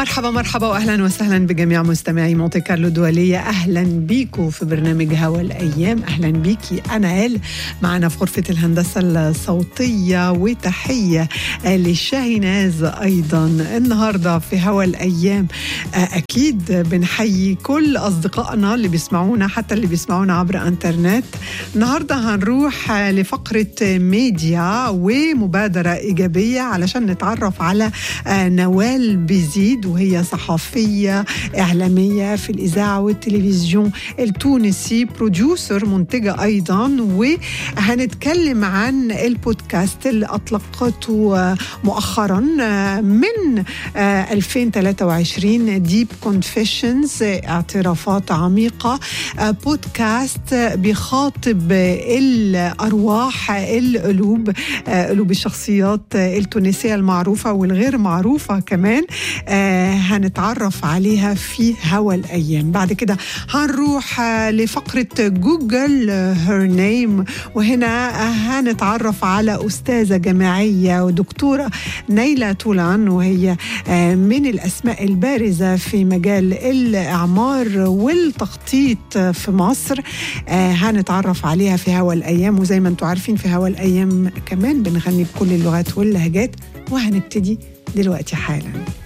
مرحبا مرحبا واهلا وسهلا بجميع مستمعي مونتي كارلو الدوليه اهلا بيكم في برنامج هوا الايام اهلا بيكي انا ال معنا في غرفه الهندسه الصوتيه وتحيه لشاهيناز ايضا النهارده في هوا الايام اكيد بنحيي كل اصدقائنا اللي بيسمعونا حتى اللي بيسمعونا عبر انترنت النهارده هنروح لفقره ميديا ومبادره ايجابيه علشان نتعرف على نوال بيزيد وهي صحفية إعلامية في الإذاعة والتلفزيون التونسي بروديوسر منتجة أيضا وهنتكلم عن البودكاست اللي أطلقته مؤخرا من 2023 ديب كونفيشنز اعترافات عميقة بودكاست بيخاطب الأرواح القلوب قلوب الشخصيات التونسية المعروفة والغير معروفة كمان آه هنتعرف عليها في هوا الأيام بعد كده هنروح آه لفقرة جوجل هير نيم وهنا هنتعرف على أستاذة جامعية ودكتورة نيلة طولان وهي آه من الأسماء البارزة في مجال الإعمار والتخطيط في مصر آه هنتعرف عليها في هوا الأيام وزي ما انتم عارفين في هوا الأيام كمان بنغني بكل اللغات واللهجات وهنبتدي دلوقتي حالا